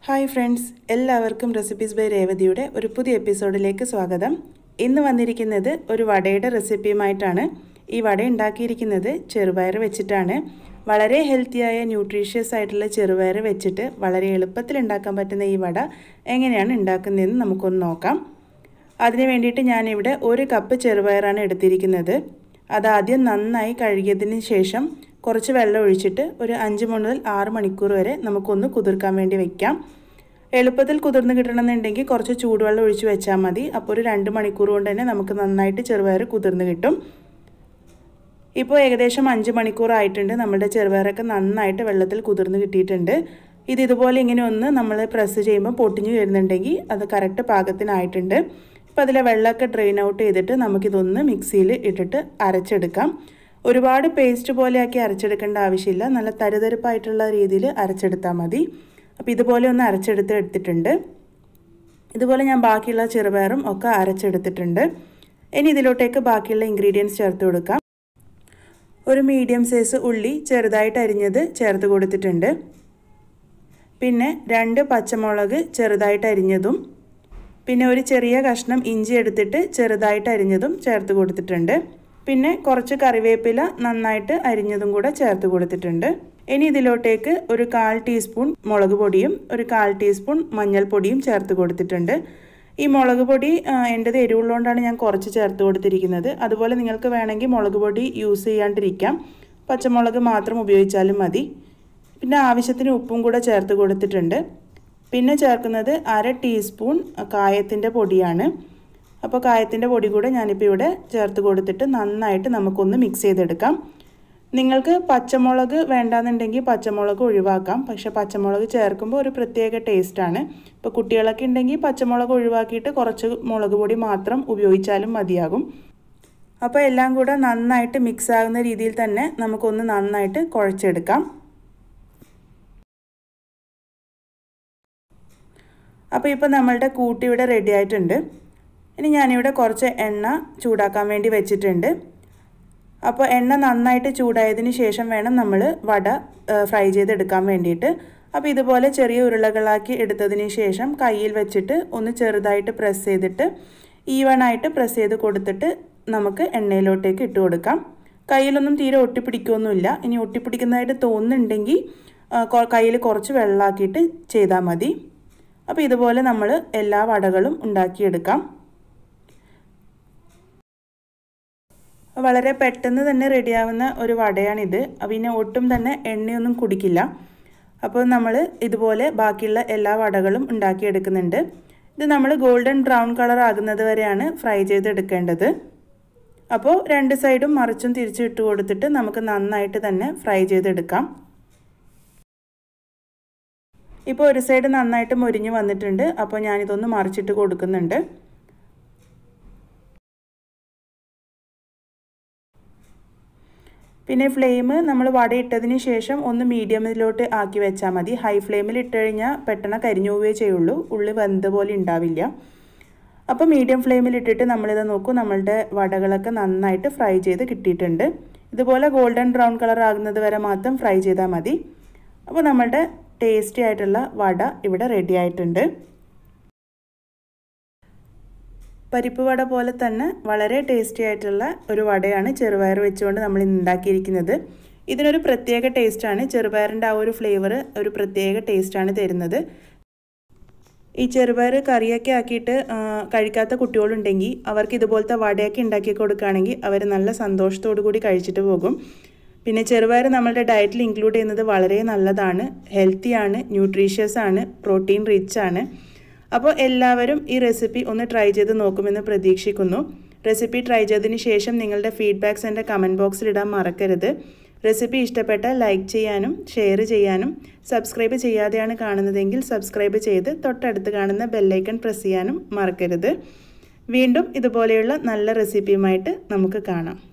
hi friends എല്ലാവർക്കും recipes by രേവതിയുടെ ഒരു പുതിയ എപ്പിസോഡിലേക്ക് സ്വാഗതം ഇന്ന് വന്നിരിക്കുന്നത് ഒരു വടയുടെ റെസിപ്പിയുമായിട്ടാണ് ഈ വട ഉണ്ടാക്കിയിരിക്കുന്നത് ചെറുപയർ വെച്ചിട്ടാണ് വളരെ ഹെൽത്തിയായ ന്യൂട്രീഷ്യസ് ആയിട്ടുള്ള ചെറുപയർ വെച്ചിട്ട് വളരെ എളുപ്പത്തിൽ ഉണ്ടാക്കാൻ പറ്റുന്ന ഈ വട എങ്ങനെയാണ് ഉണ്ടാക്കുന്നതെന്ന് നമുക്കൊന്ന് നോക്കാം അതിന് വേണ്ടിയിട്ട് ഞാനിവിടെ ഒരു കപ്പ് ചെറുപയറാണ് എടുത്തിരിക്കുന്നത് അതാദ്യം നന്നായി കഴുകിയതിന് ശേഷം കുറച്ച് വെള്ളം ഒഴിച്ചിട്ട് ഒരു അഞ്ച് മുതൽ ആറ് മണിക്കൂർ വരെ നമുക്കൊന്ന് കുതിർക്കാൻ വേണ്ടി വെക്കാം എളുപ്പത്തിൽ കുതിർന്ന് കിട്ടണമെന്നുണ്ടെങ്കിൽ കുറച്ച് ചൂടുവെള്ളം ഒഴിച്ച് വെച്ചാൽ മതി അപ്പോൾ ഒരു രണ്ട് മണിക്കൂർ കൊണ്ട് തന്നെ നമുക്ക് നന്നായിട്ട് ചെറുപയർ കുതിർന്ന് കിട്ടും ഇപ്പോൾ ഏകദേശം അഞ്ച് മണിക്കൂർ ആയിട്ടുണ്ട് നമ്മുടെ ചെറുപയറൊക്കെ നന്നായിട്ട് വെള്ളത്തിൽ കുതിർന്ന് കിട്ടിയിട്ടുണ്ട് ഇത് ഇതുപോലെ ഇങ്ങനെ ഒന്ന് നമ്മൾ പ്രസ് ചെയ്യുമ്പോൾ പൊട്ടിഞ്ഞു വരുന്നുണ്ടെങ്കിൽ അത് കറക്റ്റ് പാകത്തിനായിട്ടുണ്ട് ഇപ്പോൾ അതിലെ വെള്ളമൊക്കെ ഡ്രെയിൻ ഔട്ട് ചെയ്തിട്ട് നമുക്കിതൊന്ന് മിക്സിയിൽ ഇട്ടിട്ട് അരച്ചെടുക്കാം ഒരുപാട് പേസ്റ്റ് പോലെയാക്കി അരച്ചെടുക്കേണ്ട ആവശ്യമില്ല നല്ല തരുതരിപ്പായിട്ടുള്ള രീതിയിൽ അരച്ചെടുത്താൽ മതി അപ്പോൾ ഇതുപോലെ ഒന്ന് അരച്ചെടുത്ത് എടുത്തിട്ടുണ്ട് ഇതുപോലെ ഞാൻ ബാക്കിയുള്ള ചെറുപയറും ഒക്കെ അരച്ചെടുത്തിട്ടുണ്ട് ഇനി ഇതിലോട്ടേക്ക് ബാക്കിയുള്ള ഇൻഗ്രീഡിയൻസ് ചേർത്ത് കൊടുക്കാം ഒരു മീഡിയം സൈസ് ഉള്ളി ചെറുതായിട്ട് അരിഞ്ഞത് ചേർത്ത് കൊടുത്തിട്ടുണ്ട് പിന്നെ രണ്ട് പച്ചമുളക് ചെറുതായിട്ട് അരിഞ്ഞതും പിന്നെ ഒരു ചെറിയ കഷ്ണം ഇഞ്ചി എടുത്തിട്ട് ചെറുതായിട്ട് അരിഞ്ഞതും ചേർത്ത് കൊടുത്തിട്ടുണ്ട് പിന്നെ കുറച്ച് കറിവേപ്പില നന്നായിട്ട് അരിഞ്ഞതും കൂടെ ചേർത്ത് കൊടുത്തിട്ടുണ്ട് ഇനി ഇതിലോട്ടേക്ക് ഒരു കാൽ ടീസ്പൂൺ മുളക് പൊടിയും ഒരു കാൽ ടീസ്പൂൺ മഞ്ഞൾപ്പൊടിയും ചേർത്ത് കൊടുത്തിട്ടുണ്ട് ഈ മുളക് പൊടി എൻ്റെത് എരിവുള്ളതുകൊണ്ടാണ് ഞാൻ കുറച്ച് ചേർത്ത് കൊടുത്തിരിക്കുന്നത് അതുപോലെ നിങ്ങൾക്ക് വേണമെങ്കിൽ മുളക് പൊടി യൂസ് ചെയ്യാണ്ടിരിക്കാം പച്ചമുളക് മാത്രം ഉപയോഗിച്ചാലും മതി പിന്നെ ആവശ്യത്തിന് ഉപ്പും കൂടെ ചേർത്ത് കൊടുത്തിട്ടുണ്ട് പിന്നെ ചേർക്കുന്നത് അര ടീസ്പൂൺ കായത്തിൻ്റെ പൊടിയാണ് അപ്പോൾ കായത്തിൻ്റെ പൊടി കൂടെ ഞാനിപ്പോൾ ഇവിടെ ചേർത്ത് കൊടുത്തിട്ട് നന്നായിട്ട് നമുക്കൊന്ന് മിക്സ് ചെയ്തെടുക്കാം നിങ്ങൾക്ക് പച്ചമുളക് വേണ്ടാന്നുണ്ടെങ്കിൽ പച്ചമുളക് ഒഴിവാക്കാം പക്ഷെ പച്ചമുളക് ചേർക്കുമ്പോൾ ഒരു പ്രത്യേക ടേസ്റ്റാണ് ഇപ്പോൾ കുട്ടികളൊക്കെ ഉണ്ടെങ്കിൽ പച്ചമുളക് ഒഴിവാക്കിയിട്ട് കുറച്ച് മുളക് പൊടി മാത്രം ഉപയോഗിച്ചാലും മതിയാകും അപ്പോൾ എല്ലാം കൂടെ നന്നായിട്ട് മിക്സ് ആകുന്ന രീതിയിൽ തന്നെ നമുക്കൊന്ന് നന്നായിട്ട് കുഴച്ചെടുക്കാം അപ്പോൾ ഇപ്പോൾ നമ്മളുടെ കൂട്ടി ഇവിടെ റെഡി ആയിട്ടുണ്ട് ഇനി ഞാനിവിടെ കുറച്ച് എണ്ണ ചൂടാക്കാൻ വേണ്ടി വെച്ചിട്ടുണ്ട് അപ്പോൾ എണ്ണ നന്നായിട്ട് ചൂടായതിന് ശേഷം വേണം നമ്മൾ വട ഫ്രൈ ചെയ്തെടുക്കാൻ വേണ്ടിയിട്ട് അപ്പോൾ ഇതുപോലെ ചെറിയ ഉരുളകളാക്കി എടുത്തതിന് ശേഷം കയ്യിൽ വെച്ചിട്ട് ഒന്ന് ചെറുതായിട്ട് പ്രസ് ചെയ്തിട്ട് ഈവണായിട്ട് പ്രസ് ചെയ്ത് കൊടുത്തിട്ട് നമുക്ക് എണ്ണയിലോട്ടേക്ക് ഇട്ട് കൊടുക്കാം കയ്യിലൊന്നും തീരെ ഒട്ടിപ്പിടിക്കുകയൊന്നുമില്ല ഇനി ഒട്ടിപ്പിടിക്കുന്നതായിട്ട് തോന്നുന്നുണ്ടെങ്കിൽ കയ്യിൽ കുറച്ച് വെള്ളമാക്കിയിട്ട് ചെയ്താൽ മതി അപ്പോൾ ഇതുപോലെ നമ്മൾ എല്ലാ വടകളും ഉണ്ടാക്കിയെടുക്കാം വളരെ പെട്ടെന്ന് തന്നെ റെഡിയാവുന്ന ഒരു വടയാണിത് പിന്നെ ഒട്ടും തന്നെ എണ്ണയൊന്നും കുടിക്കില്ല അപ്പോൾ നമ്മൾ ഇതുപോലെ ബാക്കിയുള്ള എല്ലാ വടകളും ഉണ്ടാക്കിയെടുക്കുന്നുണ്ട് ഇത് നമ്മൾ ഗോൾഡൻ ബ്രൗൺ കളർ ആകുന്നത് വരെയാണ് ഫ്രൈ ചെയ്തെടുക്കേണ്ടത് അപ്പോൾ രണ്ട് സൈഡും മറിച്ചും തിരിച്ചും ഇട്ട് കൊടുത്തിട്ട് നമുക്ക് നന്നായിട്ട് തന്നെ ഫ്രൈ ചെയ്തെടുക്കാം ഇപ്പോൾ ഒരു സൈഡ് നന്നായിട്ട് മൊരിഞ്ഞ് വന്നിട്ടുണ്ട് അപ്പോൾ ഞാനിതൊന്ന് മറിച്ചിട്ട് കൊടുക്കുന്നുണ്ട് പിന്നെ ഫ്ലെയിം നമ്മൾ വടയിട്ടതിന് ശേഷം ഒന്ന് മീഡിയമിലോട്ട് ആക്കി വെച്ചാൽ മതി ഹൈ ഫ്ലെയിമിൽ ഇട്ട് കഴിഞ്ഞാൽ പെട്ടെന്ന് കരിഞ്ഞു പോവുകയേ ചെയ്യുള്ളൂ ഉള്ളി വെന്ത് പോലെ ഉണ്ടാവില്ല അപ്പോൾ മീഡിയം ഫ്ലെയിമിൽ ഇട്ടിട്ട് നമ്മളിത് നോക്കൂ നമ്മളുടെ വടകളൊക്കെ നന്നായിട്ട് ഫ്രൈ ചെയ്ത് കിട്ടിയിട്ടുണ്ട് ഇതുപോലെ ഗോൾഡൻ ബ്രൗൺ കളർ ആകുന്നത് വരെ മാത്രം ഫ്രൈ ചെയ്താൽ മതി അപ്പോൾ നമ്മളുടെ ടേസ്റ്റി ആയിട്ടുള്ള വട ഇവിടെ റെഡി ആയിട്ടുണ്ട് പരിപ്പ് വട പോലെ തന്നെ വളരെ ടേസ്റ്റി ആയിട്ടുള്ള ഒരു വടയാണ് ചെറുപയർ വെച്ചുകൊണ്ട് നമ്മൾ ഇന്ന് ഉണ്ടാക്കിയിരിക്കുന്നത് ഇതിനൊരു പ്രത്യേക ടേസ്റ്റാണ് ചെറുപയറിൻ്റെ ആ ഒരു ഫ്ലേവർ ഒരു പ്രത്യേക ടേസ്റ്റാണ് തരുന്നത് ഈ ചെറുപയർ കറിയൊക്കെ ആക്കിയിട്ട് കഴിക്കാത്ത കുട്ടികളുണ്ടെങ്കിൽ അവർക്ക് ഇതുപോലത്തെ വടയൊക്കെ ഉണ്ടാക്കി കൊടുക്കുകയാണെങ്കിൽ അവർ നല്ല സന്തോഷത്തോടു കൂടി കഴിച്ചിട്ട് പോകും പിന്നെ ചെറുപയർ നമ്മളുടെ ഡയറ്റിൽ ഇൻക്ലൂഡ് ചെയ്യുന്നത് വളരെ നല്ലതാണ് ഹെൽത്തിയാണ് ന്യൂട്രീഷ്യസ് ആണ് പ്രോട്ടീൻ റിച്ച് ആണ് അപ്പോൾ എല്ലാവരും ഈ റെസിപ്പി ഒന്ന് ട്രൈ ചെയ്ത് നോക്കുമെന്ന് പ്രതീക്ഷിക്കുന്നു റെസിപ്പി ട്രൈ ചെയ്തതിന് ശേഷം നിങ്ങളുടെ ഫീഡ്ബാക്ക്സ് എൻ്റെ കമൻറ്റ് ബോക്സിൽ ഇടാൻ മറക്കരുത് റെസിപ്പി ഇഷ്ടപ്പെട്ടാൽ ലൈക്ക് ചെയ്യാനും ഷെയർ ചെയ്യാനും സബ്സ്ക്രൈബ് ചെയ്യാതെയാണ് കാണുന്നതെങ്കിൽ സബ്സ്ക്രൈബ് ചെയ്ത് തൊട്ടടുത്ത് കാണുന്ന ബെല്ലൈക്കൺ പ്രസ് ചെയ്യാനും മറക്കരുത് വീണ്ടും ഇതുപോലെയുള്ള നല്ല റെസിപ്പിയുമായിട്ട് നമുക്ക് കാണാം